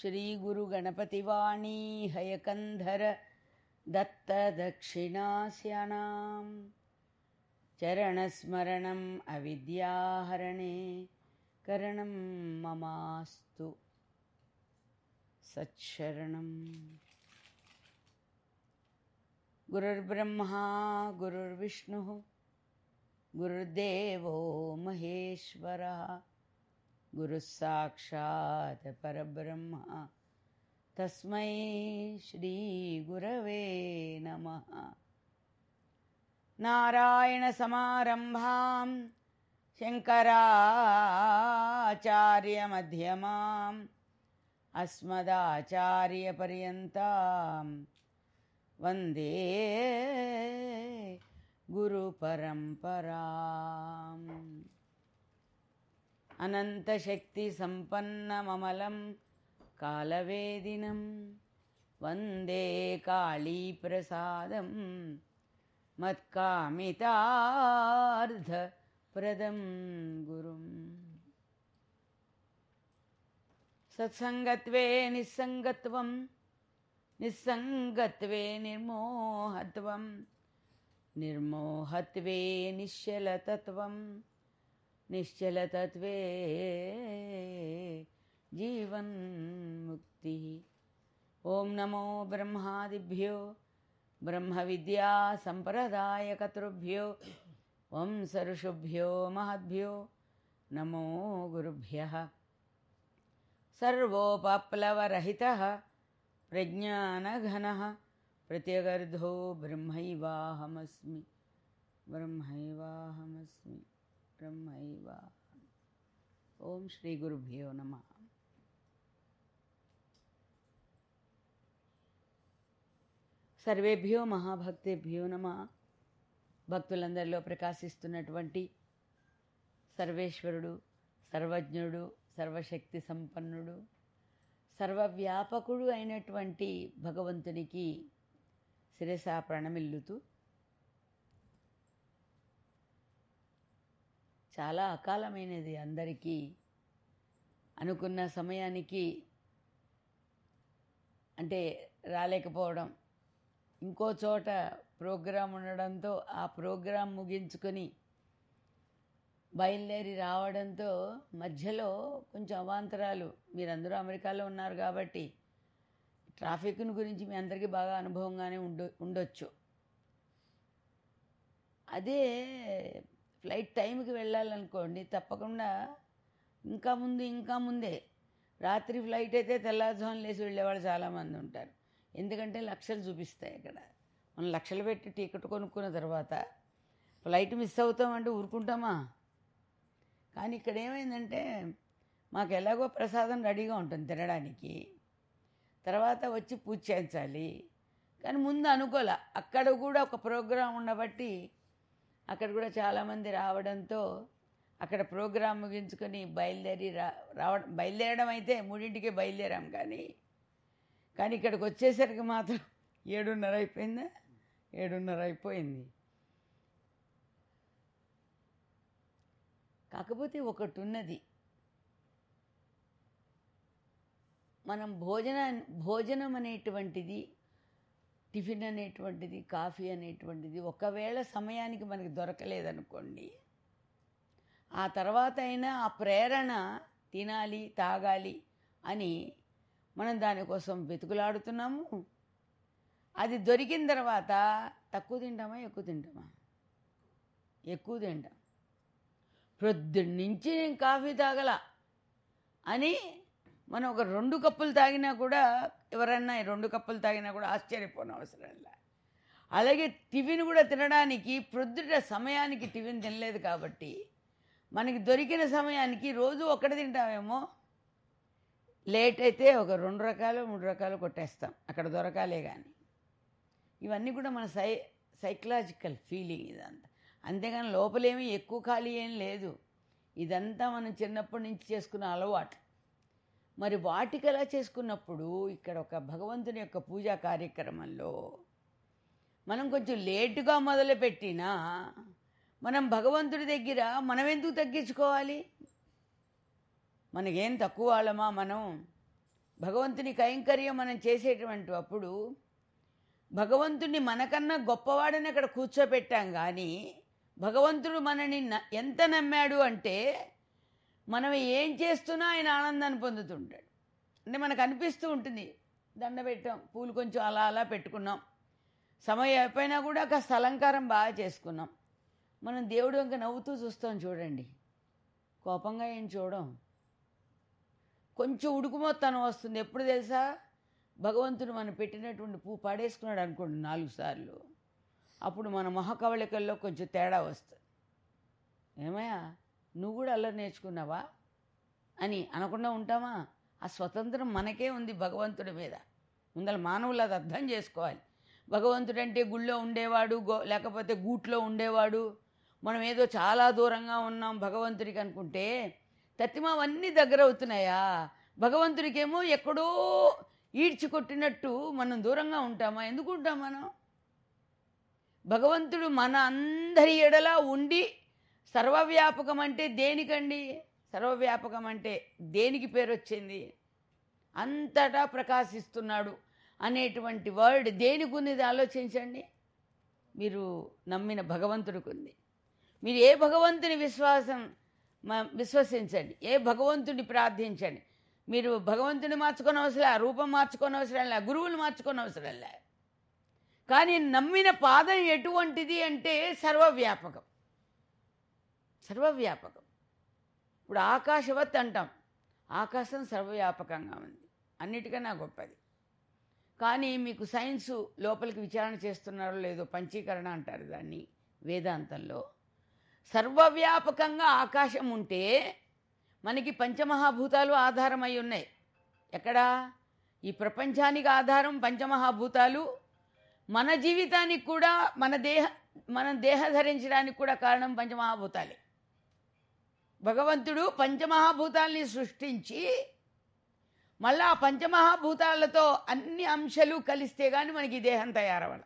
श्रीगुरुगणपतिवाणी हयकन्धर दत्तदक्षिणास्यानां चरणस्मरणम् अविद्याहरणे करणं ममास्तु सत्शरणम् गुरुर्ब्रह्मा गुरुर्विष्णुः गुरुर्देवो महेश्वरः गुरुः साक्षात् परब्रह्म तस्मै श्रीगुरवे नमः नारायणसमारम्भां शङ्कराचार्यमध्यमाम् अस्मदाचार्यपर्यन्तां वन्दे गुरुपरम्पराम् अनन्तशक्तिसम्पन्नममलं कालवेदिनं वन्दे काळीप्रसादं मत्कामितार्धप्रदं गुरुम् सत्सङ्गत्वे निस्सङ्गत्वं निस्सङ्गत्वे निर्मोहत्वं निर्मोहत्वे निश्चलतत्वं निश्चलतत्वे जीवन्मुक्तिः ॐ नमो ब्रह्मादिभ्यो ब्रह्मविद्यासम्प्रदायकतृभ्यो वंसऋषुभ्यो महद्भ्यो नमो गुरुभ्यः सर्वोपप्लवरहितः प्रज्ञानघनः प्रत्यगर्धो ब्रह्मैवाहमस्मि ब्रह्मैवाहमस्मि ब्रह्मैवाहम् ॐ श्रीगुरुभ्यो नमः సర్వేభ్యో మహాభక్తేభ్యో నమ భక్తులందరిలో ప్రకాశిస్తున్నటువంటి సర్వేశ్వరుడు సర్వజ్ఞుడు సర్వశక్తి సంపన్నుడు సర్వవ్యాపకుడు అయినటువంటి భగవంతునికి శిరస ప్రణమిల్లుతూ చాలా అకాలమైనది అందరికీ అనుకున్న సమయానికి అంటే రాలేకపోవడం ఇంకో చోట ప్రోగ్రాం ఉండడంతో ఆ ప్రోగ్రాం ముగించుకొని బయలుదేరి రావడంతో మధ్యలో కొంచెం అవాంతరాలు మీరందరూ అమెరికాలో ఉన్నారు కాబట్టి ట్రాఫిక్ను గురించి మీ అందరికీ బాగా అనుభవంగానే ఉండ ఉండొచ్చు అదే ఫ్లైట్ టైంకి వెళ్ళాలనుకోండి తప్పకుండా ఇంకా ముందు ఇంకా ముందే రాత్రి ఫ్లైట్ అయితే తెల్లారుజామున లేచి వెళ్ళేవాళ్ళు చాలామంది ఉంటారు ఎందుకంటే లక్షలు చూపిస్తాయి ఇక్కడ మనం లక్షలు పెట్టి టికెట్ కొనుక్కున్న తర్వాత ఫ్లైట్ మిస్ అవుతామంటే ఊరుకుంటామా కానీ ఇక్కడ ఏమైందంటే మాకు ఎలాగో ప్రసాదం రెడీగా ఉంటుంది తినడానికి తర్వాత వచ్చి పూజ చేయించాలి కానీ ముందు అనుకోలే అక్కడ కూడా ఒక ప్రోగ్రాం ఉండబట్టి అక్కడ కూడా చాలామంది రావడంతో అక్కడ ప్రోగ్రాం ముగించుకొని బయలుదేరి రా రావడం బయలుదేరడం అయితే మూడింటికే బయలుదేరాం కానీ కానీ ఇక్కడికి వచ్చేసరికి మాత్రం ఏడున్నర అయిపోయిందా ఏడున్నర అయిపోయింది కాకపోతే ఒకటి ఉన్నది మనం భోజన భోజనం అనేటువంటిది టిఫిన్ అనేటువంటిది కాఫీ అనేటువంటిది ఒకవేళ సమయానికి మనకి దొరకలేదనుకోండి ఆ తర్వాత అయినా ఆ ప్రేరణ తినాలి తాగాలి అని మనం దానికోసం వెతుకులాడుతున్నాము అది దొరికిన తర్వాత తక్కువ తింటామా ఎక్కువ తింటామా ఎక్కువ తింటాం ప్రొద్దున్నుంచి నేను కాఫీ తాగల అని మనం ఒక రెండు కప్పులు తాగినా కూడా ఎవరన్నా ఈ రెండు కప్పులు తాగినా కూడా ఆశ్చర్యపోని అవసరం లే అలాగే టిఫిన్ కూడా తినడానికి ప్రొద్దుట సమయానికి టిఫిన్ తినలేదు కాబట్టి మనకి దొరికిన సమయానికి రోజు ఒక్కటి తింటామేమో లేట్ అయితే ఒక రెండు రకాలు మూడు రకాలు కొట్టేస్తాం అక్కడ దొరకాలే కానీ ఇవన్నీ కూడా మన సై సైకలాజికల్ ఫీలింగ్ ఇదంతా అంతేగాని లోపలేమీ ఎక్కువ ఖాళీ ఏం లేదు ఇదంతా మనం చిన్నప్పటి నుంచి చేసుకున్న అలవాటు మరి వాటికి ఎలా చేసుకున్నప్పుడు ఇక్కడ ఒక భగవంతుని యొక్క పూజా కార్యక్రమంలో మనం కొంచెం లేటుగా మొదలుపెట్టినా మనం భగవంతుడి దగ్గర మనం ఎందుకు తగ్గించుకోవాలి మనకేం తక్కువ వాళ్ళమా మనం భగవంతుని కైంకర్యం మనం చేసేటువంటి అప్పుడు భగవంతుడిని మనకన్నా గొప్పవాడని అక్కడ కూర్చోపెట్టాం కానీ భగవంతుడు మనని న- ఎంత నమ్మాడు అంటే మనం ఏం చేస్తున్నా ఆయన ఆనందాన్ని పొందుతుంటాడు అంటే మనకు అనిపిస్తూ ఉంటుంది దండ పెట్టాం పూలు కొంచెం అలా అలా పెట్టుకున్నాం సమయం అయిపోయినా కూడా కాస్త అలంకారం బాగా చేసుకున్నాం మనం దేవుడు ఇంకా నవ్వుతూ చూస్తాం చూడండి కోపంగా ఏం చూడం కొంచెం ఉడుకుమొత్తనం వస్తుంది ఎప్పుడు తెలుసా భగవంతుడు మనం పెట్టినటువంటి పువ్వు పడేసుకున్నాడు అనుకోండి నాలుగు సార్లు అప్పుడు మన మొహకవళికల్లో కొంచెం తేడా వస్తుంది ఏమయ్యా నువ్వు కూడా అల్లరి నేర్చుకున్నావా అని అనకుండా ఉంటామా ఆ స్వతంత్రం మనకే ఉంది భగవంతుడి మీద ముందర మానవులు అది అర్థం చేసుకోవాలి భగవంతుడు అంటే గుళ్ళో ఉండేవాడు గో లేకపోతే గూట్లో ఉండేవాడు మనం ఏదో చాలా దూరంగా ఉన్నాం భగవంతుడికి అనుకుంటే తత్తిమావన్నీ దగ్గర అవుతున్నాయా భగవంతుడికేమో ఎక్కడో ఈడ్చి కొట్టినట్టు మనం దూరంగా ఉంటామా ఎందుకు ఉంటాం మనం భగవంతుడు మన అందరి ఎడల ఉండి సర్వవ్యాపకం అంటే దేనికండి సర్వవ్యాపకం అంటే దేనికి పేరు వచ్చింది అంతటా ప్రకాశిస్తున్నాడు అనేటువంటి వర్డ్ దేనికి ఉంది ఇది ఆలోచించండి మీరు నమ్మిన భగవంతుడికి ఉంది మీరు ఏ భగవంతుని విశ్వాసం మ- విశ్వసించండి ఏ భగవంతుని ప్రార్థించండి మీరు భగవంతుని మార్చుకొని అవసరం లే, రూపం మార్చుకొని అవసరం లే గురువులు మార్చుకొని అవసరం లే కానీ నమ్మిన పాదం ఎటువంటిది అంటే సర్వవ్యాపకం సర్వవ్యాపకం ఇప్పుడు ఆకాశవత్ అంటాం ఆకాశం సర్వవ్యాపకంగా ఉంది అన్నిటికన్నా గొప్పది కానీ మీకు సైన్సు లోపలికి విచారణ చేస్తున్నారో లేదో పంచీకరణ అంటారు దాన్ని వేదాంతంలో సర్వవ్యాపకంగా ఆకాశం ఉంటే మనకి పంచమహాభూతాలు ఆధారమై ఉన్నాయి ఎక్కడా ఈ ప్రపంచానికి ఆధారం పంచమహాభూతాలు మన జీవితానికి కూడా మన దేహ మన దేహ ధరించడానికి కూడా కారణం పంచమహాభూతాలే భగవంతుడు పంచమహాభూతాల్ని సృష్టించి మళ్ళా ఆ పంచమహాభూతాలతో అన్ని అంశాలు కలిస్తే కానీ మనకి ఈ దేహం తయారవ్వాలి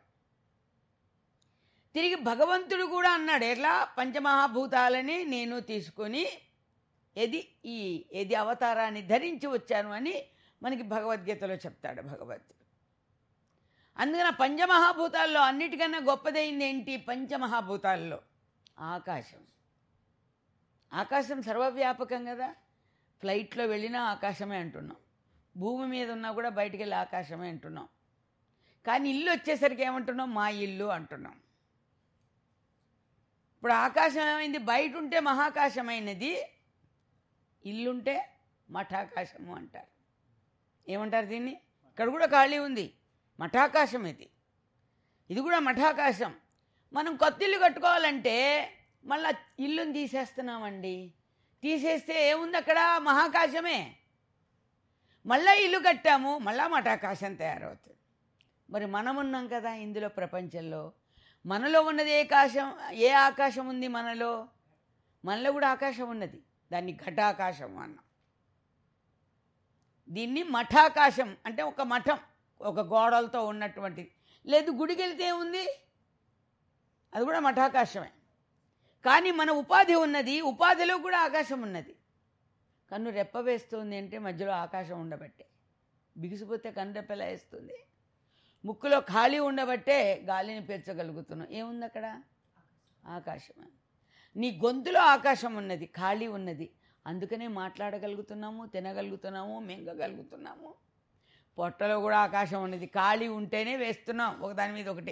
తిరిగి భగవంతుడు కూడా అన్నాడు ఎట్లా పంచమహాభూతాలని నేను తీసుకొని ఏది ఈ ఏది అవతారాన్ని ధరించి వచ్చాను అని మనకి భగవద్గీతలో చెప్తాడు భగవంతుడు అందుకని ఆ పంచమహాభూతాల్లో అన్నిటికన్నా గొప్పదైంది ఏంటి పంచమహాభూతాల్లో ఆకాశం ఆకాశం సర్వవ్యాపకం కదా ఫ్లైట్లో వెళ్ళినా ఆకాశమే అంటున్నాం భూమి మీద ఉన్నా కూడా బయటికి వెళ్ళి ఆకాశమే అంటున్నాం కానీ ఇల్లు వచ్చేసరికి ఏమంటున్నాం మా ఇల్లు అంటున్నాం ఇప్పుడు ఆకాశం ఏమైంది బయట ఉంటే మహాకాశమైనది ఇల్లుంటే మఠాకాశము అంటారు ఏమంటారు దీన్ని ఇక్కడ కూడా ఖాళీ ఉంది మఠాకాశం ఇది ఇది కూడా మఠాకాశం మనం కొత్త ఇల్లు కట్టుకోవాలంటే మళ్ళా ఇల్లుని తీసేస్తున్నామండి తీసేస్తే ఏముంది అక్కడ మహాకాశమే మళ్ళా ఇల్లు కట్టాము మళ్ళా మఠాకాశం తయారవుతుంది మరి మనం ఉన్నాం కదా ఇందులో ప్రపంచంలో మనలో ఉన్నది ఏ ఆకాశం ఏ ఆకాశం ఉంది మనలో మనలో కూడా ఆకాశం ఉన్నది దాన్ని ఘటాకాశం అన్నాం దీన్ని మఠాకాశం అంటే ఒక మఠం ఒక గోడలతో ఉన్నటువంటిది లేదు గుడికి వెళ్తే ఏముంది అది కూడా మఠాకాశమే కానీ మన ఉపాధి ఉన్నది ఉపాధిలో కూడా ఆకాశం ఉన్నది కన్ను రెప్ప వేస్తుంది అంటే మధ్యలో ఆకాశం ఉండబట్టే బిగిసిపోతే కన్ను రెప్ప ఎలా వేస్తుంది ముక్కులో ఖాళీ ఉండబట్టే గాలిని పీల్చగలుగుతున్నాం ఏముంది అక్కడ ఆకాశమే నీ గొంతులో ఆకాశం ఉన్నది ఖాళీ ఉన్నది అందుకనే మాట్లాడగలుగుతున్నాము తినగలుగుతున్నాము మింగగలుగుతున్నాము పొట్టలో కూడా ఆకాశం ఉన్నది ఖాళీ ఉంటేనే వేస్తున్నాం ఒకదాని మీద ఒకటి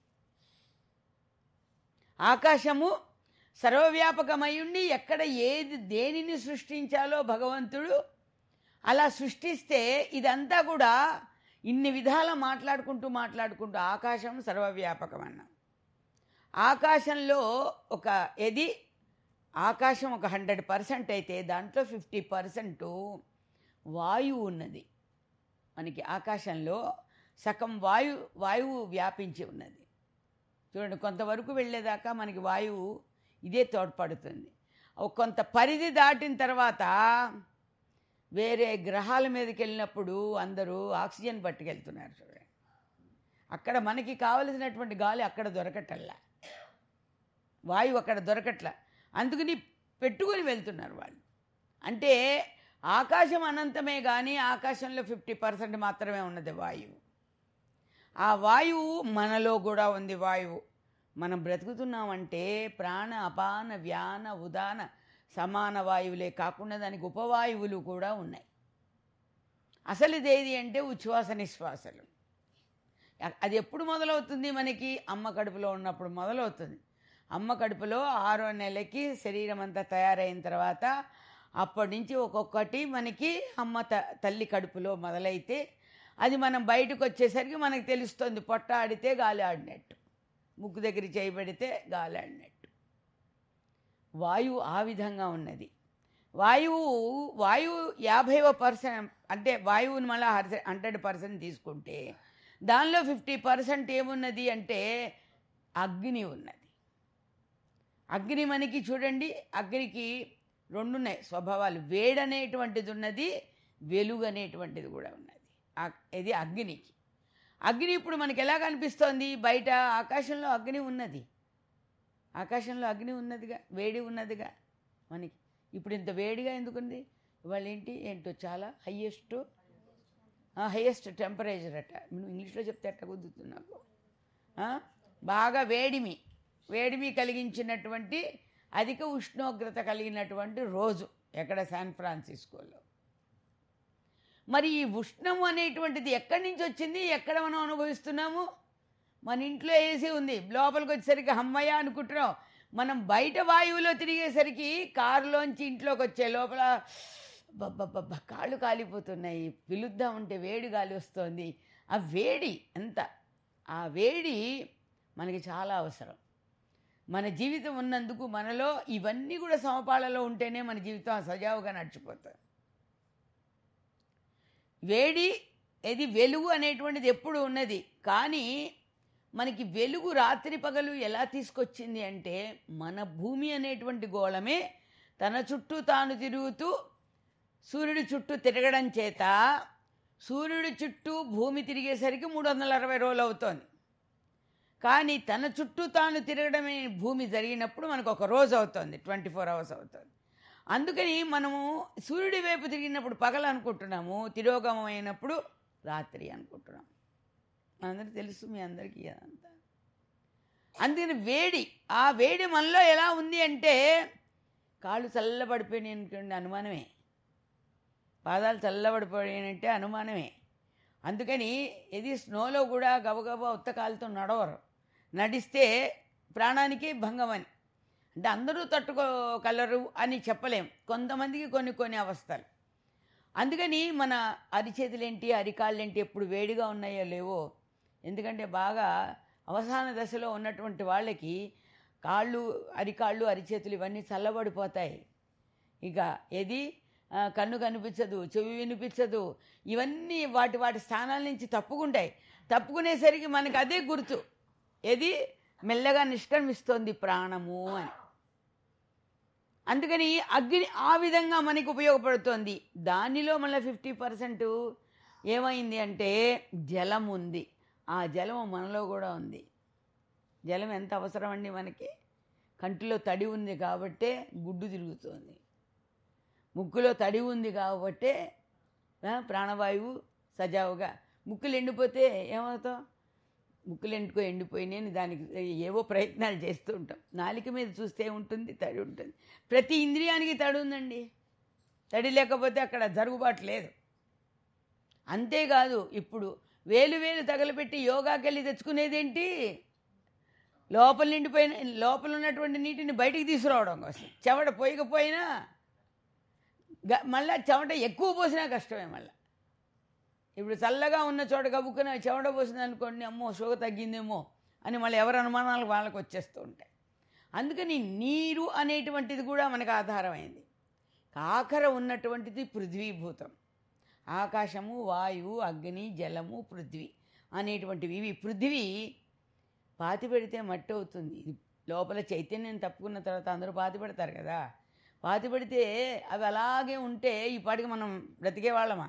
ఆకాశము సర్వవ్యాపకమై ఉండి ఎక్కడ ఏది దేనిని సృష్టించాలో భగవంతుడు అలా సృష్టిస్తే ఇదంతా కూడా ఇన్ని విధాల మాట్లాడుకుంటూ మాట్లాడుకుంటూ ఆకాశం సర్వవ్యాపకం అన్నాం ఆకాశంలో ఒక ఎది ఆకాశం ఒక హండ్రెడ్ పర్సెంట్ అయితే దాంట్లో ఫిఫ్టీ పర్సెంట్ వాయువు ఉన్నది మనకి ఆకాశంలో సగం వాయు వాయువు వ్యాపించి ఉన్నది చూడండి కొంతవరకు వెళ్ళేదాకా మనకి వాయువు ఇదే తోడ్పడుతుంది ఒక కొంత పరిధి దాటిన తర్వాత వేరే గ్రహాల మీదకి వెళ్ళినప్పుడు అందరూ ఆక్సిజన్ పట్టుకెళ్తున్నారు చూడండి అక్కడ మనకి కావలసినటువంటి గాలి అక్కడ దొరకటల్లా వాయువు అక్కడ దొరకట్లా అందుకని పెట్టుకొని వెళ్తున్నారు వాళ్ళు అంటే ఆకాశం అనంతమే కానీ ఆకాశంలో ఫిఫ్టీ పర్సెంట్ మాత్రమే ఉన్నది వాయువు ఆ వాయువు మనలో కూడా ఉంది వాయువు మనం బ్రతుకుతున్నామంటే ప్రాణ అపాన వ్యాన ఉదాన సమాన వాయువులే కాకుండా దానికి ఉపవాయువులు కూడా ఉన్నాయి అసలు ఇదేది అంటే ఉచ్ఛ్వాస నిశ్వాసలు అ- అది ఎప్పుడు మొదలవుతుంది మనకి అమ్మ కడుపులో ఉన్నప్పుడు మొదలవుతుంది అమ్మ కడుపులో ఆరో నెలకి శరీరం అంతా తయారైన తర్వాత అప్పటి నుంచి ఒక్కొక్కటి మనకి అమ్మ త తల్లి కడుపులో మొదలైతే అది మనం బయటకు వచ్చేసరికి మనకు తెలుస్తుంది పొట్ట ఆడితే గాలి ఆడినట్టు ముక్కు దగ్గర చేయబడితే గాలి ఆడినట్టు వాయువు ఆ విధంగా ఉన్నది వాయువు వాయువు యాభైవ పర్సెంట్ అంటే వాయువుని మళ్ళీ హండ్రెడ్ పర్సెంట్ తీసుకుంటే దానిలో ఫిఫ్టీ పర్సెంట్ ఏమున్నది అంటే అగ్ని ఉన్నది అగ్ని మనకి చూడండి అగ్నికి రెండు ఉన్నాయి స్వభావాలు వేడనేటువంటిది ఉన్నది వెలుగు అనేటువంటిది కూడా ఉన్నది ఆ- ఇది అగ్నికి అగ్ని ఇప్పుడు మనకి ఎలా కనిపిస్తోంది బయట ఆకాశంలో అగ్ని ఉన్నది ఆకాశంలో అగ్ని ఉన్నదిగా వేడి ఉన్నదిగా మనకి ఇప్పుడు ఇంత వేడిగా ఎందుకుంది ఇవాళ ఏంటి ఏంటో చాలా హయ్యెస్ట్ హయ్యెస్ట్ టెంపరేచర్ అట నువ్వు ఇంగ్లీష్లో చెప్తే అట్ట కుదురుతుంది నాకు ఆ? బాగా వేడిమి వేడిమి కలిగించినటువంటి అధిక ఉష్ణోగ్రత కలిగినటువంటి రోజు ఎక్కడ శాన్ ఫ్రాన్సిస్కోలో మరి ఈ ఉష్ణం అనేటువంటిది ఎక్కడి నుంచి వచ్చింది ఎక్కడ మనం అనుభవిస్తున్నాము మన ఇంట్లో ఏసీ ఉంది లోపలికి వచ్చేసరికి హమ్మయ్య అనుకుంటున్నాం మనం బయట వాయువులో తిరిగేసరికి కారులోంచి ఇంట్లోకి వచ్చే లోపల బబ్బబ్బబ్బ కాళ్ళు కాలిపోతున్నాయి పిలుద్దామంటే వేడి గాలి వస్తుంది ఆ వేడి ఎంత ఆ వేడి మనకి చాలా అవసరం మన జీవితం ఉన్నందుకు మనలో ఇవన్నీ కూడా సమపాళలో ఉంటేనే మన జీవితం సజావుగా నడిచిపోతుంది వేడి ఇది వెలుగు అనేటువంటిది ఎప్పుడు ఉన్నది కానీ మనకి వెలుగు రాత్రి పగలు ఎలా తీసుకొచ్చింది అంటే మన భూమి అనేటువంటి గోళమే తన చుట్టూ తాను తిరుగుతూ సూర్యుడి చుట్టూ తిరగడం చేత సూర్యుడి చుట్టూ భూమి తిరిగేసరికి మూడు వందల అరవై రోజులు అవుతోంది కానీ తన చుట్టూ తాను తిరగడమే భూమి జరిగినప్పుడు మనకు ఒక రోజు అవుతుంది ట్వంటీ ఫోర్ అవర్స్ అవుతుంది అందుకని మనము సూర్యుడి వైపు తిరిగినప్పుడు పగలు అనుకుంటున్నాము తిరోగమం అయినప్పుడు రాత్రి అనుకుంటున్నాం అందరికి తెలుసు మీ అందరికీ అదంతా అందుకని వేడి ఆ వేడి మనలో ఎలా ఉంది అంటే కాళ్ళు చల్లబడిపోయినాయి అనుకోండి అనుమానమే పాదాలు చల్లబడిపోయాయంటే అనుమానమే అందుకని ఇది స్నోలో కూడా గబగబా ఉత్త కాలుతో నడవరు నడిస్తే ప్రాణానికి భంగం అని అంటే అందరూ తట్టుకోగలరు అని చెప్పలేం కొంతమందికి కొన్ని కొన్ని అవస్థలు అందుకని మన అరిచేతులేంటి అరికాళ్ళేంటి ఎప్పుడు వేడిగా ఉన్నాయో లేవో ఎందుకంటే బాగా అవసాన దశలో ఉన్నటువంటి వాళ్ళకి కాళ్ళు అరికాళ్ళు అరిచేతులు ఇవన్నీ చల్లబడిపోతాయి ఇక ఏది ఆ, కన్ను కనిపించదు చెవి వినిపించదు ఇవన్నీ వాటి వాటి స్థానాల నుంచి తప్పుకుంటాయి తప్పుకునేసరికి మనకు అదే గుర్తు ఏది మెల్లగా నిష్క్రమిస్తోంది ప్రాణము అని అందుకని అగ్ని ఆ విధంగా మనకి ఉపయోగపడుతోంది దానిలో మళ్ళీ ఫిఫ్టీ పర్సెంట్ ఏమైంది అంటే జలం ఉంది ఆ జలం మనలో కూడా ఉంది జలం ఎంత అవసరం అండి మనకి కంటిలో తడి ఉంది కాబట్టే గుడ్డు తిరుగుతోంది ముక్కులో తడి ఉంది కాబట్టే ఆ, ప్రాణవాయువు సజావుగా ముక్కులు ఎండిపోతే ఏమవుతాం ముక్కులు ఎండుకో ఎండిపోయినాయి దానికి ఏవో ప్రయత్నాలు చేస్తూ ఉంటాం నాలిక మీద చూస్తే ఉంటుంది తడి ఉంటుంది ప్రతి ఇంద్రియానికి తడి ఉందండి తడి లేకపోతే అక్కడ జరుగుబాటు లేదు అంతేకాదు ఇప్పుడు వేలు వేలు తగలబెట్టి యోగాకి వెళ్ళి తెచ్చుకునేదేంటి లోపల నిండిపోయిన లోపల ఉన్నటువంటి నీటిని బయటికి తీసుకురావడం కోసం చెమట పోయకపోయినా గ- మళ్ళా చెమట ఎక్కువ పోసినా కష్టమే మళ్ళీ ఇప్పుడు చల్లగా ఉన్న చోట గబుక్కున చెమట పోసింది అనుకోండి అమ్మో షుగర్ తగ్గిందేమో అని మళ్ళీ ఎవరి అనుమానాలు వాళ్ళకి వచ్చేస్తూ ఉంటాయి అందుకని నీరు అనేటువంటిది కూడా మనకు ఆధారమైంది ఆఖర ఉన్నటువంటిది పృథ్వీభూతం ఆకాశము వాయువు అగ్ని జలము పృథ్వీ అనేటువంటివి ఇవి పృథ్వీ పాతి పెడితే మట్టి అవుతుంది ఇది లోపల చైతన్యం తప్పుకున్న తర్వాత అందరూ పాతి పెడతారు కదా పాతి పెడితే అవి అలాగే ఉంటే ఈ పాటికి మనం బ్రతికే వాళ్ళమా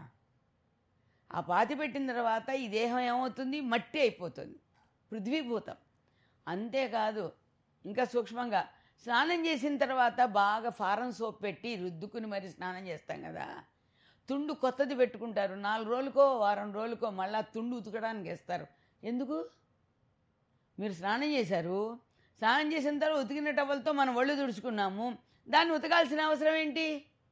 ఆ పాతి పెట్టిన తర్వాత ఈ దేహం ఏమవుతుంది మట్టి అయిపోతుంది పృథ్వీభూతం అంతేకాదు ఇంకా సూక్ష్మంగా స్నానం చేసిన తర్వాత బాగా ఫారం సోప్ పెట్టి రుద్దుకుని మరి స్నానం చేస్తాం కదా తుండు కొత్తది పెట్టుకుంటారు నాలుగు రోజులకో వారం రోజులకో మళ్ళా తుండు ఉతకడానికి వేస్తారు ఎందుకు మీరు స్నానం చేశారు స్నానం చేసిన తర్వాత ఉతికిన టవల్తో మనం ఒళ్ళు తుడుచుకున్నాము దాన్ని ఉతకాల్సిన అవసరం ఏంటి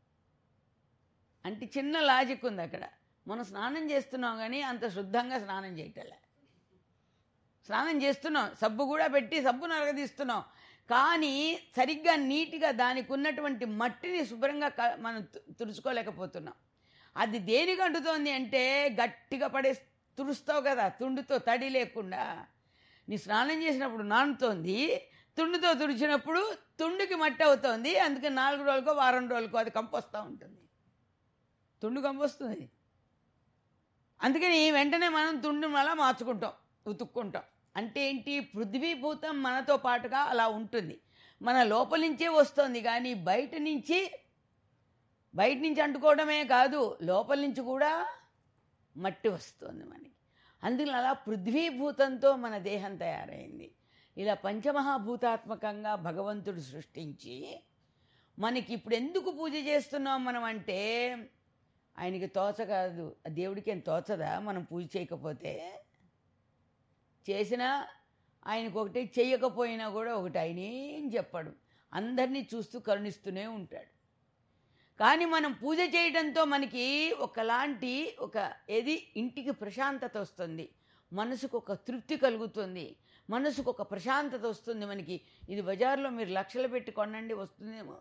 అంటే చిన్న లాజిక్ ఉంది అక్కడ మనం స్నానం చేస్తున్నాం కానీ అంత శుద్ధంగా స్నానం చేయటలే స్నానం చేస్తున్నాం సబ్బు కూడా పెట్టి సబ్బు నరగదీస్తున్నాం కానీ సరిగ్గా నీట్గా దానికి ఉన్నటువంటి మట్టిని శుభ్రంగా క- మనం తు- తుడుచుకోలేకపోతున్నాం అది దేనికి అంటుతోంది అంటే గట్టిగా పడే తుడుస్తావు కదా తుండుతో తడి లేకుండా నీ స్నానం చేసినప్పుడు నానుతోంది తుండుతో తుడిచినప్పుడు తుండుకి మట్టి అవుతోంది అందుకే నాలుగు రోజులకో వారం రోజులకో అది కంపొస్తూ ఉంటుంది తుండు కంపొస్తుంది అందుకని వెంటనే మనం తుండు అలా మార్చుకుంటాం ఉతుక్కుంటాం అంటే ఏంటి పృథ్వీభూతం మనతో పాటుగా అలా ఉంటుంది మన లోపల నుంచే వస్తుంది కానీ బయట నుంచి బయట నుంచి అంటుకోవడమే కాదు లోపల నుంచి కూడా మట్టి వస్తుంది మనకి అందుకని అలా పృథ్వీభూతంతో మన దేహం తయారైంది ఇలా పంచమహాభూతాత్మకంగా భగవంతుడు సృష్టించి మనకి ఇప్పుడు ఎందుకు పూజ చేస్తున్నాం మనం అంటే ఆయనకి తోచ కాదు ఆ దేవుడికి ఏం తోచదా మనం పూజ చేయకపోతే చేసినా ఆయనకు ఒకటి చెయ్యకపోయినా కూడా ఒకటి ఆయన ఏం చెప్పాడు అందరినీ చూస్తూ కరుణిస్తూనే ఉంటాడు కానీ మనం పూజ చేయడంతో మనకి ఒకలాంటి ఒక ఏది ఇంటికి ప్రశాంతత వస్తుంది మనసుకు ఒక తృప్తి కలుగుతుంది మనసుకు ఒక ప్రశాంతత వస్తుంది మనకి ఇది బజార్లో మీరు లక్షలు పెట్టి కొనండి వస్తుందేమో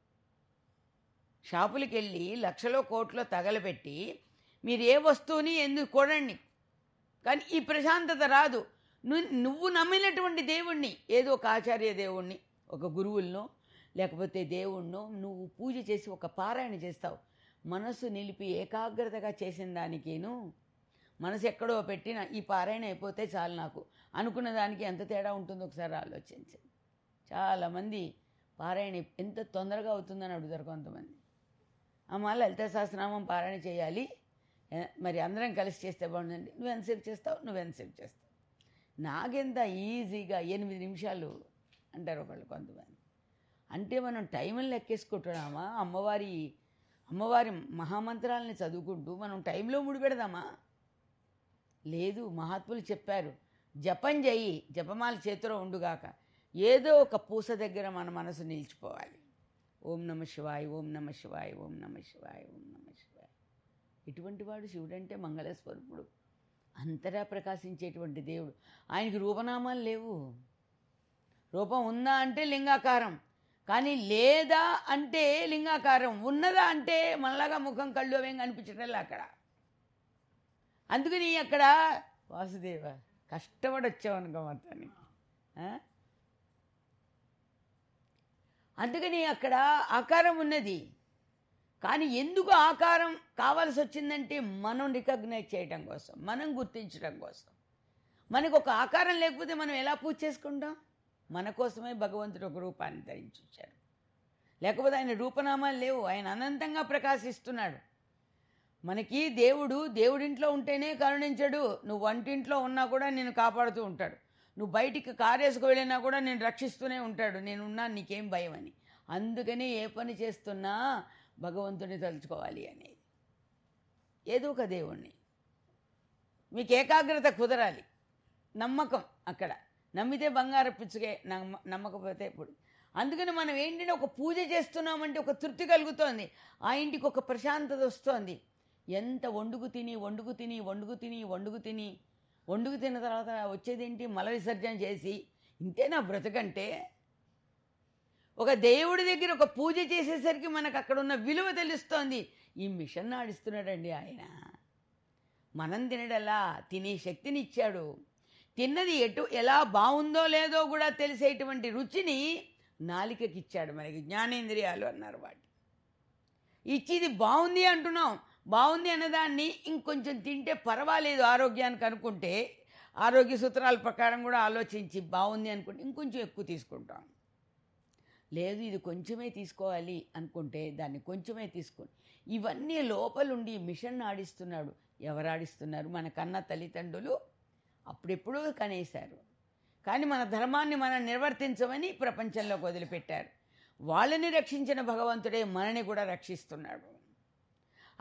షాపులకి వెళ్ళి లక్షలో కోట్లో తగలబెట్టి మీరు ఏ వస్తువుని ఎందుకు కొనండి కానీ ఈ ప్రశాంతత రాదు నువ్వు నువ్వు నమ్మినటువంటి దేవుణ్ణి ఏదో ఒక ఆచార్య దేవుణ్ణి ఒక గురువులను లేకపోతే దేవుణ్ణో నువ్వు పూజ చేసి ఒక పారాయణ చేస్తావు మనసు నిలిపి ఏకాగ్రతగా చేసిన దానికేను మనసు ఎక్కడో పెట్టిన ఈ పారాయణ అయిపోతే చాలు నాకు అనుకున్న దానికి ఎంత తేడా ఉంటుందో ఒకసారి ఆలోచించండి చాలామంది పారాయణ ఎంత తొందరగా అవుతుందని అడుగుతారు కొంతమంది అమ్మ లలిత సహస్రనామం పారాయణ చేయాలి ఏ, మరి అందరం కలిసి చేస్తే బాగుందండి నువ్వు ఎంతసేపు చేస్తావు నువ్వు ఎంతసేపు చేస్తావు నాకెంత ఈజీగా ఎనిమిది నిమిషాలు అంటారు ఒకళ్ళు కొంతమంది అంటే మనం టైంని లెక్కేసుకుంటున్నామా అమ్మవారి అమ్మవారి మహామంత్రాలని చదువుకుంటూ మనం టైంలో ముడిపెడదామా లేదు మహాత్ములు చెప్పారు జపం చెయ్యి జపమాల చేతిలో ఉండుగాక ఏదో ఒక పూస దగ్గర మన మనసు నిలిచిపోవాలి ఓం నమ శివాయ ఓం నమ శివాయ ఓం నమ శివాయ ఓం నమ శివాయ ఇటువంటి వాడు శివుడు అంటే మంగళస్వరూపుడు అంతటా ప్రకాశించేటువంటి దేవుడు ఆయనకి రూపనామాలు లేవు రూపం ఉందా అంటే లింగాకారం కానీ లేదా అంటే లింగాకారం ఉన్నదా అంటే మనలాగా ముఖం కళ్ళు అవేం కనిపించటం అక్కడ అందుకని అక్కడ వాసుదేవ కష్టపడి వచ్చావనుకో మొత్తానికి ఆ? అందుకని అక్కడ ఆకారం ఉన్నది కానీ ఎందుకు ఆకారం కావాల్సి వచ్చిందంటే మనం రికగ్నైజ్ చేయడం కోసం మనం గుర్తించడం కోసం మనకు ఒక ఆకారం లేకపోతే మనం ఎలా పూజ చేసుకుంటాం మన కోసమే భగవంతుడు ఒక రూపాన్ని ధరించి వచ్చాడు లేకపోతే ఆయన రూపనామాలు లేవు ఆయన అనంతంగా ప్రకాశిస్తున్నాడు మనకి దేవుడు దేవుడింట్లో ఉంటేనే కరుణించడు నువ్వు వంటింట్లో ఉన్నా కూడా నేను కాపాడుతూ ఉంటాడు నువ్వు బయటికి కారేసుకు వెళ్ళినా కూడా నేను రక్షిస్తూనే ఉంటాడు నేనున్నా నీకేం భయం అని అందుకని ఏ పని చేస్తున్నా భగవంతుని తలుచుకోవాలి అనేది ఏదో ఒక దేవుణ్ణి మీకు ఏకాగ్రత కుదరాలి నమ్మకం అక్కడ నమ్మితే బంగారు పిచ్చుకే నమ్మ నమ్మకపోతే ఇప్పుడు అందుకని మనం ఏంటంటే ఒక పూజ చేస్తున్నామంటే ఒక తృప్తి కలుగుతోంది ఆ ఇంటికి ఒక ప్రశాంతత వస్తోంది ఎంత వండుకు తిని వండుకు తిని వండుకు తిని వండుకు తిని వండుకు తిన్న తర్వాత వచ్చేదేంటి మల విసర్జన చేసి ఇంతేనా బ్రతకంటే ఒక దేవుడి దగ్గర ఒక పూజ చేసేసరికి మనకు అక్కడ ఉన్న విలువ తెలుస్తోంది ఈ మిషన్ నాడిస్తున్నాడండి ఆయన మనం తినడలా తినే శక్తిని ఇచ్చాడు తిన్నది ఎటు ఎలా బాగుందో లేదో కూడా తెలిసేటువంటి రుచిని నాలికకి ఇచ్చాడు మనకి జ్ఞానేంద్రియాలు అన్నారు వాటి ఇచ్చి ఇది బాగుంది అంటున్నాం బాగుంది అన్నదాన్ని ఇంకొంచెం తింటే పర్వాలేదు ఆరోగ్యానికి అనుకుంటే ఆరోగ్య సూత్రాల ప్రకారం కూడా ఆలోచించి బాగుంది అనుకుంటే ఇంకొంచెం ఎక్కువ తీసుకుంటాం లేదు ఇది కొంచెమే తీసుకోవాలి అనుకుంటే దాన్ని కొంచెమే తీసుకో ఇవన్నీ లోపలుండి మిషన్ ఆడిస్తున్నాడు ఎవరు ఆడిస్తున్నారు మన కన్న తల్లిదండ్రులు అప్పుడెప్పుడూ కనేశారు కానీ మన ధర్మాన్ని మనం నిర్వర్తించమని ప్రపంచంలోకి వదిలిపెట్టారు వాళ్ళని రక్షించిన భగవంతుడే మనని కూడా రక్షిస్తున్నాడు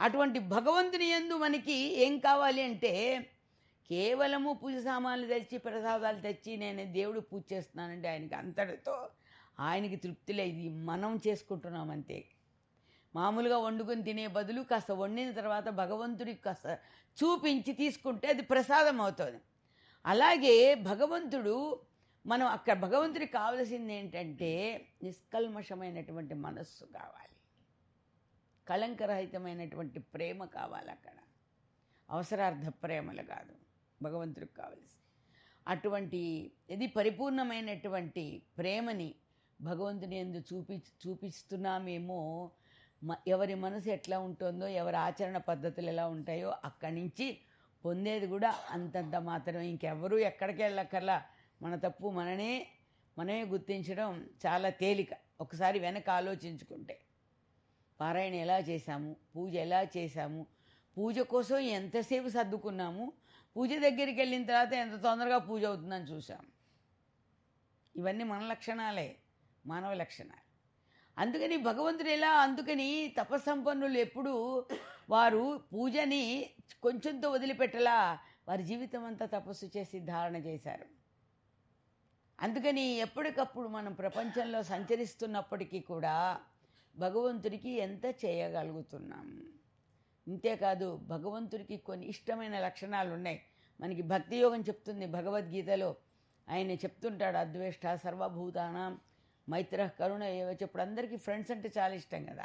అటువంటి భగవంతుని యందు మనకి ఏం కావాలి అంటే కేవలము పూజ సామాన్లు తెచ్చి ప్రసాదాలు తెచ్చి నేను దేవుడు పూజ చేస్తున్నానంటే ఆయనకి అంతటితో ఆయనకి తృప్తి లేదు ఇది మనం చేసుకుంటున్నాం అంతే మామూలుగా వండుకొని తినే బదులు కాస్త వండిన తర్వాత భగవంతుడికి కాస్త చూపించి తీసుకుంటే అది ప్రసాదం అవుతుంది అలాగే భగవంతుడు మనం అక్కడ భగవంతుడికి కావలసింది ఏంటంటే నిష్కల్మషమైనటువంటి మనస్సు కావాలి కళంకరహితమైనటువంటి ప్రేమ కావాలి అక్కడ అవసరార్థ ప్రేమలు కాదు భగవంతుడికి కావలసి అటువంటి ఇది పరిపూర్ణమైనటువంటి ప్రేమని భగవంతుని ఎందు చూపి చూపిస్తున్నామేమో మ ఎవరి మనసు ఎట్లా ఉంటుందో ఎవరి ఆచరణ పద్ధతులు ఎలా ఉంటాయో అక్కడి నుంచి పొందేది కూడా అంతంత మాత్రమే ఇంకెవరూ ఎక్కడికి వెళ్ళక్కర్లా మన తప్పు మననే మనమే గుర్తించడం చాలా తేలిక ఒకసారి వెనక ఆలోచించుకుంటే పారాయణ ఎలా చేశాము పూజ ఎలా చేశాము పూజ కోసం ఎంతసేపు సర్దుకున్నాము పూజ దగ్గరికి వెళ్ళిన తర్వాత ఎంత తొందరగా పూజ అవుతుందని చూసాం ఇవన్నీ మన లక్షణాలే మానవ లక్షణాలు అందుకని భగవంతుడు ఎలా అందుకని తపస్సంపన్నులు ఎప్పుడు వారు పూజని కొంచెంతో వదిలిపెట్టలా వారి జీవితం అంతా తపస్సు చేసి ధారణ చేశారు అందుకని ఎప్పటికప్పుడు మనం ప్రపంచంలో సంచరిస్తున్నప్పటికీ కూడా భగవంతుడికి ఎంత చేయగలుగుతున్నాము ఇంతేకాదు భగవంతుడికి కొన్ని ఇష్టమైన లక్షణాలు ఉన్నాయి మనకి భక్తి యోగం చెప్తుంది భగవద్గీతలో ఆయన చెప్తుంటాడు అద్వేష్ట సర్వభూతానం మైత్ర కరుణ ఏవో చెప్పుడు అందరికీ ఫ్రెండ్స్ అంటే చాలా ఇష్టం కదా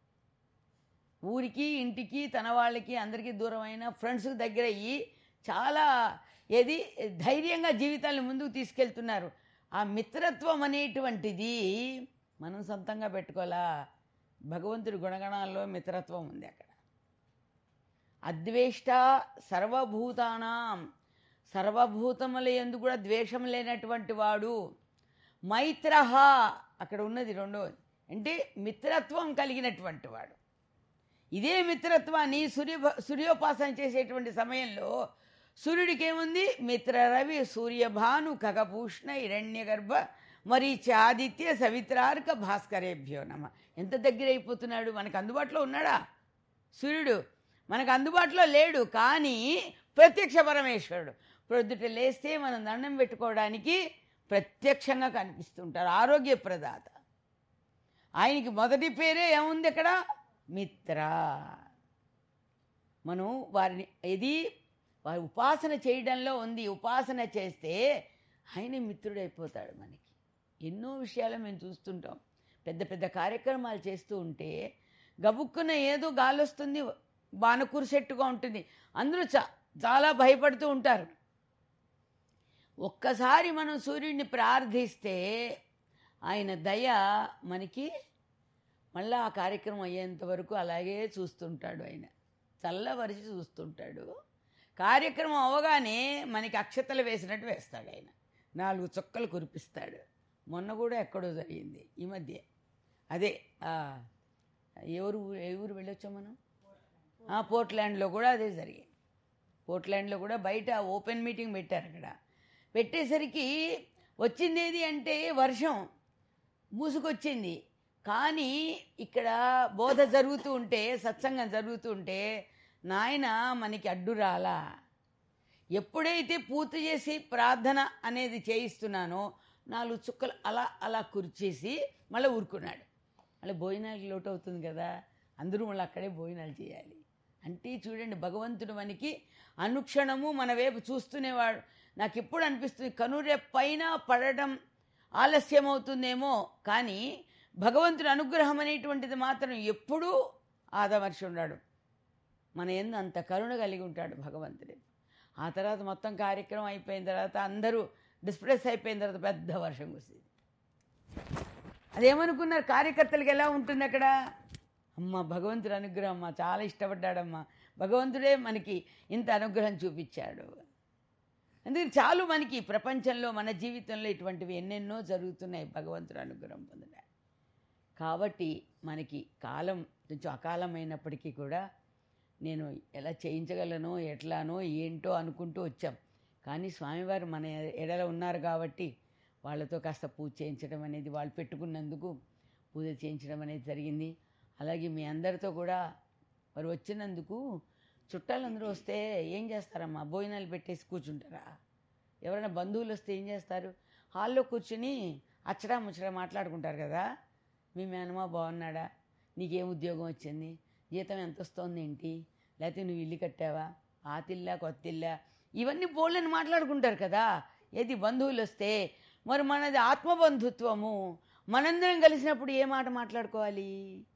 ఊరికి ఇంటికి తన వాళ్ళకి అందరికీ దూరమైన ఫ్రెండ్స్కి దగ్గర అయ్యి చాలా ఏది ధైర్యంగా జీవితాన్ని ముందుకు తీసుకెళ్తున్నారు ఆ మిత్రత్వం అనేటువంటిది మనం సొంతంగా పెట్టుకోవాలా భగవంతుడి గుణగణాల్లో మిత్రత్వం ఉంది అక్కడ అద్వేష్ట సర్వభూతానాం సర్వభూతముల ఎందు కూడా ద్వేషం లేనటువంటి వాడు మైత్ర అక్కడ ఉన్నది రెండోది అంటే మిత్రత్వం కలిగినటువంటి వాడు ఇదే మిత్రత్వాన్ని సూర్య సూర్యోపాసన చేసేటువంటి సమయంలో సూర్యుడికి ఏముంది మిత్ర రవి సూర్యభాను ఖగభూషణ హిరణ్యగర్భ మరీచ ఆదిత్య సవిత్రార్క భాస్కరేభ్యో నమ ఎంత దగ్గర అయిపోతున్నాడు మనకు అందుబాటులో ఉన్నాడా సూర్యుడు మనకు అందుబాటులో లేడు కానీ ప్రత్యక్ష పరమేశ్వరుడు ప్రొద్దుట లేస్తే మనం దండం పెట్టుకోవడానికి ప్రత్యక్షంగా కనిపిస్తుంటారు ఆరోగ్య ప్రదాత ఆయనకి మొదటి పేరే ఏముంది ఇక్కడ మిత్ర మనం వారిని ఇది వారి ఉపాసన చేయడంలో ఉంది ఉపాసన చేస్తే ఆయన మిత్రుడైపోతాడు మనకి ఎన్నో విషయాలు మేము చూస్తుంటాం పెద్ద పెద్ద కార్యక్రమాలు చేస్తూ ఉంటే గబుక్కున ఏదో గాలి వస్తుంది బాణకూరు సెట్టుగా ఉంటుంది అందరూ చా చాలా భయపడుతూ ఉంటారు ఒక్కసారి మనం సూర్యుడిని ప్రార్థిస్తే ఆయన దయ మనకి మళ్ళీ ఆ కార్యక్రమం అయ్యేంత వరకు అలాగే చూస్తుంటాడు ఆయన చల్లవరిచి చూస్తుంటాడు కార్యక్రమం అవగానే మనకి అక్షతలు వేసినట్టు వేస్తాడు ఆయన నాలుగు చుక్కలు కురిపిస్తాడు మొన్న కూడా ఎక్కడో జరిగింది ఈ మధ్య అదే ఎవరు ఏ ఊరు వెళ్ళొచ్చాం మనం పోర్ట్లాండ్లో కూడా అదే జరిగింది పోర్ట్లాండ్లో కూడా బయట ఓపెన్ మీటింగ్ పెట్టారు అక్కడ పెట్టేసరికి వచ్చింది ఏది అంటే వర్షం మూసుకొచ్చింది కానీ ఇక్కడ బోధ జరుగుతూ ఉంటే సత్సంగం జరుగుతూ ఉంటే నాయన మనకి అడ్డు రాలా ఎప్పుడైతే పూర్తి చేసి ప్రార్థన అనేది చేయిస్తున్నానో నాలుగు చుక్కలు అలా అలా కుర్చేసి మళ్ళీ ఊరుకున్నాడు మళ్ళీ భోజనాలకి లోటు అవుతుంది కదా అందరూ మళ్ళీ అక్కడే భోజనాలు చేయాలి అంటే చూడండి భగవంతుడు మనకి అనుక్షణము మన వైపు చూస్తూనేవాడు నాకు ఎప్పుడు అనిపిస్తుంది కనురె పైన పడటం ఆలస్యం అవుతుందేమో కానీ భగవంతుడి అనుగ్రహం అనేటువంటిది మాత్రం ఎప్పుడూ ఆదమర్చి ఉన్నాడు మన ఎందు అంత కరుణ కలిగి ఉంటాడు భగవంతుడి ఆ తర్వాత మొత్తం కార్యక్రమం అయిపోయిన తర్వాత అందరూ డిస్ప్రెస్ అయిపోయిన తర్వాత పెద్ద వర్షం కురిసింది అదేమనుకున్నారు కార్యకర్తలకు ఎలా ఉంటుంది అక్కడ అమ్మ భగవంతుడి అనుగ్రహం అమ్మ చాలా ఇష్టపడ్డాడమ్మా భగవంతుడే మనకి ఇంత అనుగ్రహం చూపించాడు అందుకని చాలు మనకి ప్రపంచంలో మన జీవితంలో ఇటువంటివి ఎన్నెన్నో జరుగుతున్నాయి భగవంతుడు అనుగ్రహం పొందడానికి కాబట్టి మనకి కాలం కొంచెం అకాలమైనప్పటికీ కూడా నేను ఎలా చేయించగలను ఎట్లానో ఏంటో అనుకుంటూ వచ్చాం కానీ స్వామివారు మన ఎడల ఉన్నారు కాబట్టి వాళ్ళతో కాస్త పూజ చేయించడం అనేది వాళ్ళు పెట్టుకున్నందుకు పూజ చేయించడం అనేది జరిగింది అలాగే మీ అందరితో కూడా మరి వచ్చినందుకు చుట్టాలందరూ వస్తే ఏం చేస్తారమ్మా భోజనాలు పెట్టేసి కూర్చుంటారా ఎవరైనా బంధువులు వస్తే ఏం చేస్తారు హాల్లో కూర్చుని అచ్చడా ముచ్చడా మాట్లాడుకుంటారు కదా మీ మేనమా బాగున్నాడా నీకేం ఉద్యోగం వచ్చింది జీతం ఎంత వస్తుంది ఏంటి లేకపోతే నువ్వు ఇల్లు కట్టావా ఆతిల్లా కొత్తిల్లా ఇవన్నీ బోళ్ళని మాట్లాడుకుంటారు కదా ఏది బంధువులు వస్తే మరి మనది ఆత్మబంధుత్వము మనందరం కలిసినప్పుడు ఏ మాట మాట్లాడుకోవాలి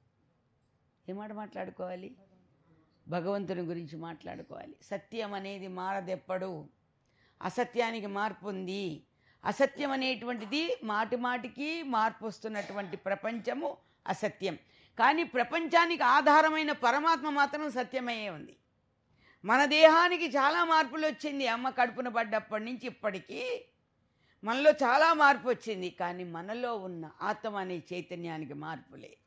ఏ మాట మాట్లాడుకోవాలి భగవంతుని గురించి మాట్లాడుకోవాలి సత్యం అనేది మారదెప్పడు అసత్యానికి మార్పు ఉంది అసత్యం అనేటువంటిది మాటి మాటికి మార్పు వస్తున్నటువంటి ప్రపంచము అసత్యం కానీ ప్రపంచానికి ఆధారమైన పరమాత్మ మాత్రం సత్యమయ్యే ఉంది మన దేహానికి చాలా మార్పులు వచ్చింది అమ్మ కడుపున పడ్డప్పటి నుంచి ఇప్పటికీ మనలో చాలా మార్పు వచ్చింది కానీ మనలో ఉన్న ఆత్మ అనే చైతన్యానికి మార్పు లేదు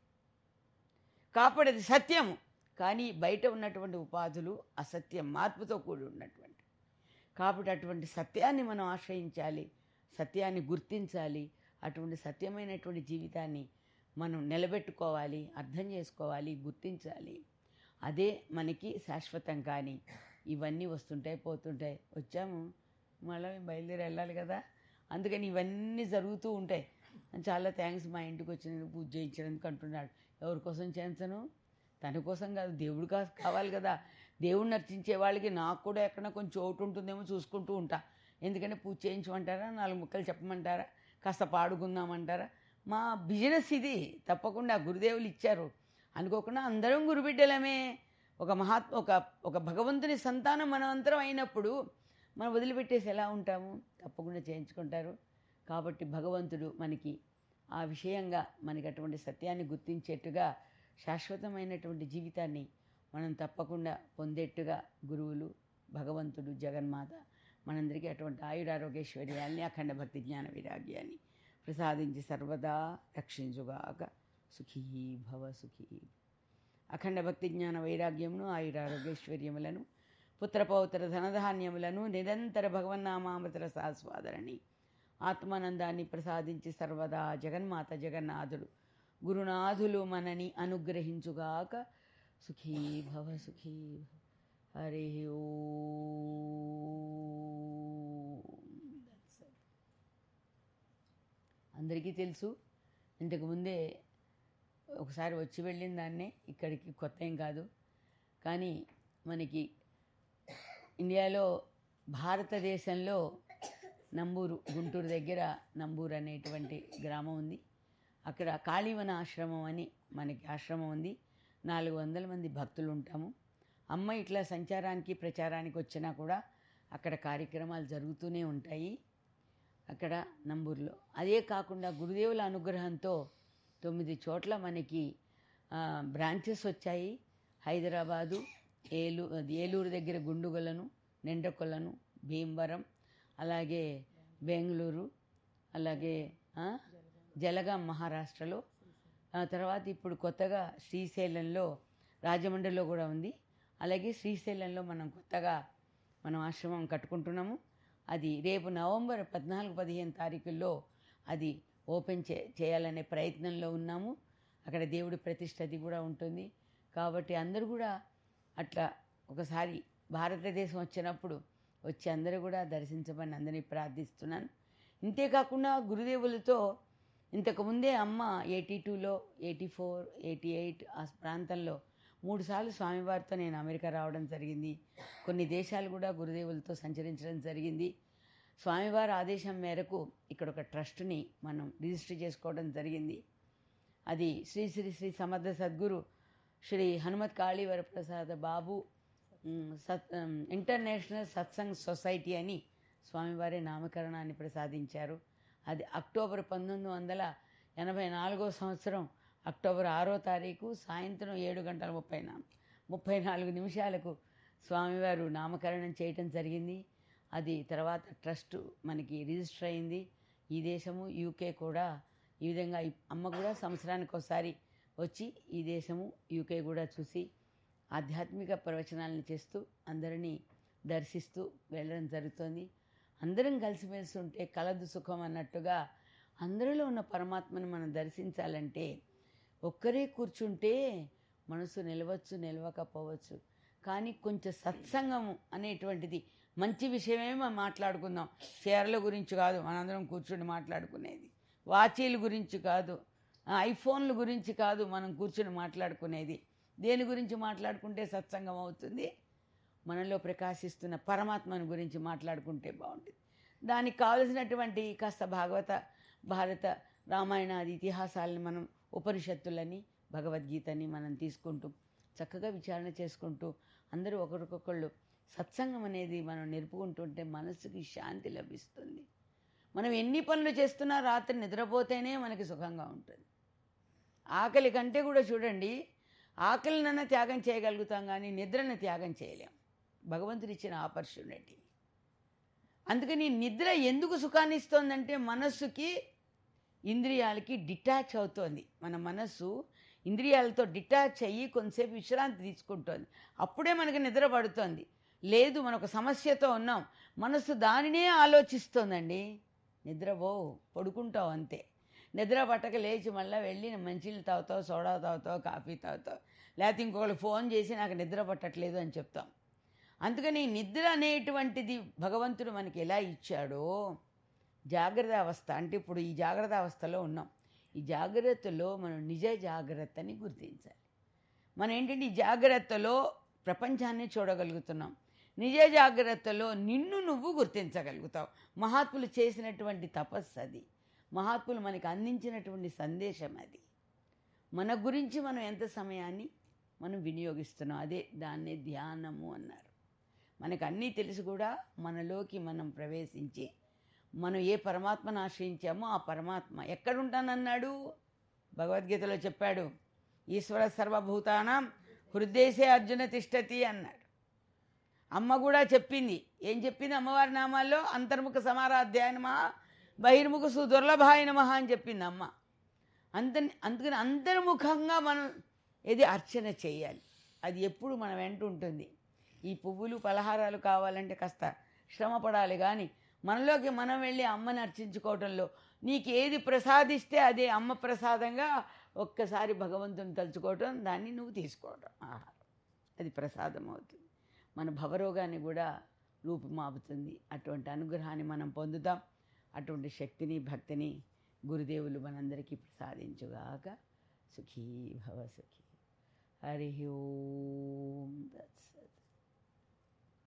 కాబట్టి అది సత్యము కానీ బయట ఉన్నటువంటి ఉపాధులు అసత్యం మార్పుతో కూడి ఉన్నటువంటి కాబట్టి అటువంటి సత్యాన్ని మనం ఆశ్రయించాలి సత్యాన్ని గుర్తించాలి అటువంటి సత్యమైనటువంటి జీవితాన్ని మనం నిలబెట్టుకోవాలి అర్థం చేసుకోవాలి గుర్తించాలి అదే మనకి శాశ్వతం కానీ ఇవన్నీ వస్తుంటాయి పోతుంటాయి వచ్చాము మళ్ళీ బయలుదేరి వెళ్ళాలి కదా అందుకని ఇవన్నీ జరుగుతూ ఉంటాయి చాలా థ్యాంక్స్ మా ఇంటికి వచ్చినందుకు పూజ చేయించినందుకు అంటున్నాడు ఎవరి కోసం చేయించను తన కోసం కాదు దేవుడు కా కావాలి కదా దేవుడిని అర్చించే వాళ్ళకి నాకు కూడా ఎక్కడ కొంచెం చోటు ఉంటుందేమో చూసుకుంటూ ఉంటా ఎందుకంటే పూజ చేయించమంటారా నాలుగు ముక్కలు చెప్పమంటారా కాస్త పాడుకుందామంటారా మా బిజినెస్ ఇది తప్పకుండా గురుదేవులు ఇచ్చారు అనుకోకుండా అందరం గురుబిడ్డలమే ఒక మహాత్మ ఒక ఒక భగవంతుని సంతానం మనమంతరం అయినప్పుడు మనం వదిలిపెట్టేసి ఎలా ఉంటాము తప్పకుండా చేయించుకుంటారు కాబట్టి భగవంతుడు మనకి ఆ విషయంగా మనకి అటువంటి సత్యాన్ని గుర్తించేట్టుగా శాశ్వతమైనటువంటి జీవితాన్ని మనం తప్పకుండా పొందేట్టుగా గురువులు భగవంతుడు జగన్మాత మనందరికీ అటువంటి ఆయురారోగ్యైశ్వర్యాన్ని అఖండ భక్తి జ్ఞాన వైరాగ్యాన్ని ప్రసాదించి సర్వదా రక్షించుగాక సుఖీ భవ సుఖీ అఖండ భక్తి జ్ఞాన వైరాగ్యమును ఆయురారోగ్యైశ్వర్యములను పుత్రపౌత్ర ధనధాన్యములను నిరంతర భగవన్నామామృతర సాస్వాదరణి ఆత్మానందాన్ని ప్రసాదించి సర్వదా జగన్మాత జగన్నాథుడు గురునాథులు మనని అనుగ్రహించుగాక సుఖీ భవ సుఖీ భవ. హరి ఓం అందరికీ తెలుసు ఇంతకుముందే ఒకసారి వచ్చి వెళ్ళిన దాన్నే ఇక్కడికి కొత్త ఏం కాదు కానీ మనకి ఇండియాలో భారతదేశంలో నంబూరు గుంటూరు దగ్గర నంబూరు అనేటువంటి గ్రామం ఉంది అక్కడ కాళీవన ఆశ్రమం అని మనకి ఆశ్రమం ఉంది నాలుగు వందల మంది భక్తులు ఉంటాము అమ్మ ఇట్లా సంచారానికి ప్రచారానికి వచ్చినా కూడా అక్కడ కార్యక్రమాలు జరుగుతూనే ఉంటాయి అక్కడ నంబూరులో అదే కాకుండా గురుదేవుల అనుగ్రహంతో తొమ్మిది చోట్ల మనకి బ్రాంచెస్ వచ్చాయి హైదరాబాదు ఏలూ అది ఏలూరు దగ్గర గుండుగలను నిండకొలను భీమవరం అలాగే బెంగళూరు అలాగే ఆ, జలగాం మహారాష్ట్రలో ఆ తర్వాత ఇప్పుడు కొత్తగా శ్రీశైలంలో రాజమండ్రిలో కూడా ఉంది అలాగే శ్రీశైలంలో మనం కొత్తగా మనం ఆశ్రమం కట్టుకుంటున్నాము అది రేపు నవంబర్ పద్నాలుగు పదిహేను తారీఖుల్లో అది ఓపెన్ చే చేయాలనే ప్రయత్నంలో ఉన్నాము అక్కడ దేవుడి ప్రతిష్ట అది కూడా ఉంటుంది కాబట్టి అందరూ కూడా అట్లా ఒకసారి భారతదేశం వచ్చినప్పుడు వచ్చి అందరూ కూడా దర్శించమని అందరినీ ప్రార్థిస్తున్నాను ఇంతేకాకుండా గురుదేవులతో ఇంతకుముందే అమ్మ ఎయిటీ టూలో ఎయిటీ ఫోర్ ఎయిటీ ఎయిట్ ఆ ప్రాంతంలో మూడుసార్లు స్వామివారితో నేను అమెరికా రావడం జరిగింది కొన్ని దేశాలు కూడా గురుదేవులతో సంచరించడం జరిగింది స్వామివారి ఆదేశం మేరకు ఇక్కడ ఒక ట్రస్ట్ని మనం రిజిస్టర్ చేసుకోవడం జరిగింది అది శ్రీ శ్రీ శ్రీ సమర్థ సద్గురు శ్రీ హనుమత్ కాళీ వరప్రసాద బాబు ఉమ్, సత్ ఉమ్, ఇంటర్నేషనల్ సత్సంగ్ సొసైటీ అని స్వామివారి నామకరణాన్ని ప్రసాదించారు అది అక్టోబర్ పంతొమ్మిది వందల ఎనభై నాలుగో సంవత్సరం అక్టోబర్ ఆరో తారీఖు సాయంత్రం ఏడు గంటల ముప్పై నాలుగు ముప్పై నాలుగు నిమిషాలకు స్వామివారు నామకరణం చేయటం జరిగింది అది తర్వాత ట్రస్ట్ మనకి రిజిస్టర్ అయింది ఈ దేశము యూకే కూడా ఈ విధంగా ఈ అమ్మ కూడా సంవత్సరానికి ఒకసారి వచ్చి ఈ దేశము యూకే కూడా చూసి ఆధ్యాత్మిక ప్రవచనాలను చేస్తూ అందరినీ దర్శిస్తూ వెళ్ళడం జరుగుతోంది అందరం కలిసిమెలిసి ఉంటే కలదు సుఖం అన్నట్టుగా అందరిలో ఉన్న పరమాత్మను మనం దర్శించాలంటే ఒక్కరే కూర్చుంటే మనసు నిలవచ్చు నిలవకపోవచ్చు కానీ కొంచెం సత్సంగము అనేటువంటిది మంచి విషయమే మనం మాట్లాడుకుందాం చీరల గురించి కాదు మనందరం కూర్చుని మాట్లాడుకునేది వాచీల గురించి కాదు ఆ, ఐఫోన్ల గురించి కాదు మనం కూర్చుని మాట్లాడుకునేది దేని గురించి మాట్లాడుకుంటే సత్సంగం అవుతుంది మనలో ప్రకాశిస్తున్న పరమాత్మను గురించి మాట్లాడుకుంటే బాగుంటుంది దానికి కావలసినటువంటి కాస్త భాగవత భారత రామాయణాది ఇతిహాసాలని మనం ఉపనిషత్తులని భగవద్గీతని మనం తీసుకుంటూ చక్కగా విచారణ చేసుకుంటూ అందరూ ఒకరికొకళ్ళు సత్సంగం అనేది మనం నిలుపుకుంటుంటే మనసుకి శాంతి లభిస్తుంది మనం ఎన్ని పనులు చేస్తున్నా రాత్రి నిద్రపోతేనే మనకి సుఖంగా ఉంటుంది ఆకలి కంటే కూడా చూడండి ఆకలినన్నా త్యాగం చేయగలుగుతాం కానీ నిద్రను త్యాగం చేయలేం భగవంతుడు ఇచ్చిన ఆపర్చునిటీ అందుకని నిద్ర ఎందుకు సుఖాన్ని ఇస్తోందంటే మనస్సుకి ఇంద్రియాలకి డిటాచ్ అవుతోంది మన మనస్సు ఇంద్రియాలతో డిటాచ్ అయ్యి కొంతసేపు విశ్రాంతి తీసుకుంటోంది అప్పుడే మనకి నిద్ర పడుతోంది లేదు మన ఒక సమస్యతో ఉన్నాం మనస్సు దానినే ఆలోచిస్తోందండి నిద్రపో పడుకుంటావు అంతే నిద్ర పట్టక లేచి మళ్ళీ వెళ్ళి మంచినీళ్ళు తాగుతావు సోడా తాగుతావు కాఫీ తాగుతావు లేకపోతే ఇంకొకళ్ళు ఫోన్ చేసి నాకు నిద్ర పట్టట్లేదు అని చెప్తాం అందుకని నిద్ర అనేటువంటిది భగవంతుడు మనకి ఎలా ఇచ్చాడో జాగ్రత్త అవస్థ అంటే ఇప్పుడు ఈ జాగ్రత్త అవస్థలో ఉన్నాం ఈ జాగ్రత్తలో మనం నిజ జాగ్రత్తని గుర్తించాలి మనం ఏంటంటే ఈ జాగ్రత్తలో ప్రపంచాన్ని చూడగలుగుతున్నాం నిజ జాగ్రత్తలో నిన్ను నువ్వు గుర్తించగలుగుతావు మహాత్ములు చేసినటువంటి తపస్సు అది మహాత్ములు మనకి అందించినటువంటి సందేశం అది మన గురించి మనం ఎంత సమయాన్ని మనం వినియోగిస్తున్నాం అదే దాన్నే ధ్యానము అన్నారు మనకు అన్నీ తెలిసి కూడా మనలోకి మనం ప్రవేశించి మనం ఏ పరమాత్మను ఆశ్రయించామో ఆ పరమాత్మ ఎక్కడుంటానన్నాడు భగవద్గీతలో చెప్పాడు ఈశ్వర సర్వభూతానం హృదయసే అర్జున తిష్టతి అన్నాడు అమ్మ కూడా చెప్పింది ఏం చెప్పింది అమ్మవారి నామాల్లో అంతర్ముఖ సమారాధ్యాయ నమ బహిర్ముఖ సుదుర్లభాయ నమ అని చెప్పింది అమ్మ అంత అందుకని అంతర్ముఖంగా మనం ఇది అర్చన చేయాలి అది ఎప్పుడు మన వెంట ఉంటుంది ఈ పువ్వులు పలహారాలు కావాలంటే కాస్త శ్రమ పడాలి కానీ మనలోకి మనం వెళ్ళి అమ్మని అర్చించుకోవటంలో నీకు ఏది ప్రసాదిస్తే అదే అమ్మ ప్రసాదంగా ఒక్కసారి భగవంతుని తలుచుకోవటం దాన్ని నువ్వు తీసుకోవటం ఆహారం అది ప్రసాదం అవుతుంది మన భవరోగాన్ని కూడా రూపుమాపుతుంది అటువంటి అనుగ్రహాన్ని మనం పొందుతాం అటువంటి శక్తిని భక్తిని గురుదేవులు మనందరికీ ప్రసాదించుగాక సుఖీ భవ సుఖీ హరి ఓం దత్సత్